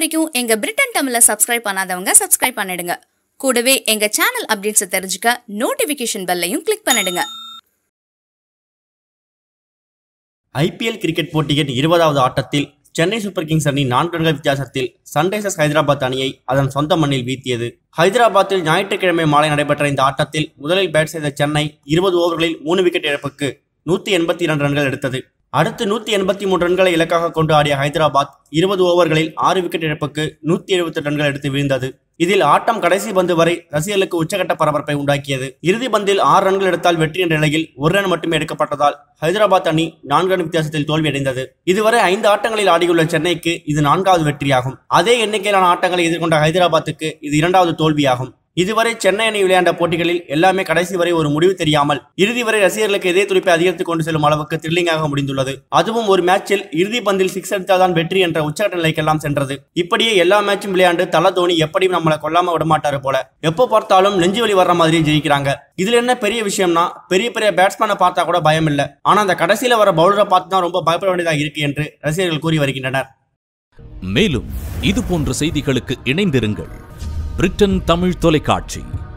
வரைக்கும் எங்க பிரிட்டன் தமிழை சப்ஸ்கிரைப் பண்ணாதவங்க சப்ஸ்கிரைப் பண்ணிடுங்க கூடவே எங்க சேனல் அப்டேட்ஸை தெரிஞ்சுக்க நோட்டிபிகேஷன் பெல்லையும் கிளிக் பண்ணிடுங்க ஐபிஎல் கிரிக்கெட் போட்டியின் இருபதாவது ஆட்டத்தில் சென்னை சூப்பர் கிங்ஸ் அணி நான்கு ரன்கள் வித்தியாசத்தில் சன்ரைசர்ஸ் ஹைதராபாத் அணியை அதன் சொந்த மண்ணில் வீழ்த்தியது ஹைதராபாத்தில் ஞாயிற்றுக்கிழமை மாலை நடைபெற்ற இந்த ஆட்டத்தில் முதலில் பேட் செய்த சென்னை இருபது ஓவர்களில் மூணு விக்கெட் இழப்புக்கு நூற்றி எண்பத்தி இரண்டு ரன்கள் எடுத்தது அடுத்து நூற்றி எண்பத்தி மூன்று ரன்களை இலக்காக கொண்டு ஆடிய ஹைதராபாத் இருபது ஓவர்களில் ஆறு விக்கெட் இழப்புக்கு நூற்றி எழுபத்தி ரன்கள் எடுத்து வீழ்ந்தது இதில் ஆட்டம் கடைசி பந்து வரை ரசிகர்களுக்கு உச்சகட்ட பரபரப்பை உண்டாக்கியது இறுதி பந்தில் ஆறு ரன்கள் எடுத்தால் வெற்றி என்ற நிலையில் ஒரு ரன் மட்டுமே எடுக்கப்பட்டதால் ஹைதராபாத் அணி நான்கு ரன் வித்தியாசத்தில் தோல்வியடைந்தது இதுவரை ஐந்து ஆட்டங்களில் ஆடியுள்ள சென்னைக்கு இது நான்காவது வெற்றியாகும் அதே எண்ணிக்கையிலான ஆட்டங்களை எதிர்கொண்ட ஹைதராபாத்துக்கு இது இரண்டாவது தோல்வியாகும் இதுவரை சென்னை அணி விளையாண்ட போட்டிகளில் எல்லாமே கடைசி வரை ஒரு முடிவு தெரியாமல் இறுதி வரை ரசிகர்களுக்கு இதே துடிப்பை அதிகரித்துக் கொண்டு செல்லும் அளவுக்கு த்ரில்லிங்காக முடிந்துள்ளது அதுவும் ஒரு மேட்சில் இறுதி பந்தில் சிக்ஸ் அடித்தால்தான் வெற்றி என்ற உச்சகட்ட நிலைக்கெல்லாம் சென்றது இப்படியே எல்லா மேட்சும் விளையாண்டு தல தோனி எப்படியும் நம்மளை கொல்லாம விடமாட்டாரு போல எப்போ பார்த்தாலும் நெஞ்சு வலி வர்ற மாதிரி ஜெயிக்கிறாங்க இதுல என்ன பெரிய விஷயம்னா பெரிய பெரிய பேட்ஸ்மேனை பார்த்தா கூட பயம் இல்ல ஆனா அந்த கடைசியில வர பவுலரை பார்த்து தான் ரொம்ப பயப்பட வேண்டியதாக இருக்கு என்று ரசிகர்கள் கூறி வருகின்றனர் மேலும் இது போன்ற செய்திகளுக்கு இணைந்திருங்கள் பிரிட்டன் தமிழ் தொலைக்காட்சி